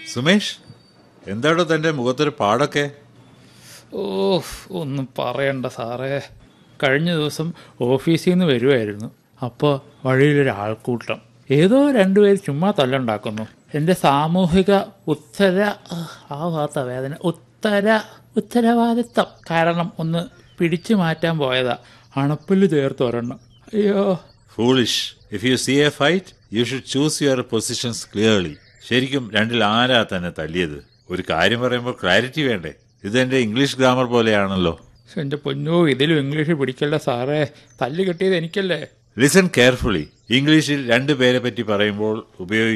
സുമേഷ് എന്താടോ തൻ്റെ മുഖത്തൊരു പാടൊക്കെ ഓ ഒന്നും പറയണ്ട സാറേ കഴിഞ്ഞ ദിവസം ഓഫീസിൽ നിന്ന് വരുമായിരുന്നു അപ്പോൾ വഴിയിലൊരു ആൾക്കൂട്ടം ഏതോ രണ്ടുപേര് ചുമ്മാ തല്ലുണ്ടാക്കുന്നു എൻ്റെ സാമൂഹിക ഉത്തര ആ ഭാഗത്ത വേദന ഉത്തര ഉത്തരവാദിത്തം കാരണം ഒന്ന് പിടിച്ചു മാറ്റാൻ പോയതാ അണപ്പല്ല് ചേർത്ത് ഒരെണ്ണം അയ്യോ foolish if you see a fight you should choose your positions clearly ശരിക്കും രണ്ടിൽ ആരാ തന്നെ തല്ലിയത് ഒരു കാര്യം പറയുമ്പോൾ ക്ലാരിറ്റി വേണ്ടേ ഇതെന്റെ ഇംഗ്ലീഷ് ഗ്രാമർ പോലെയാണല്ലോ എൻ്റെ പൊന്നോ ഇതിലും ഇംഗ്ലീഷ് പിടിക്കല്ല സാറേ തല്ല് കിട്ടിയത് എനിക്കല്ലേ ലിസൺ കെയർഫുള്ളി ഇംഗ്ലീഷിൽ രണ്ട് പേരെ പറ്റി പറയുമ്പോൾ ഉപയോഗിക്കുന്ന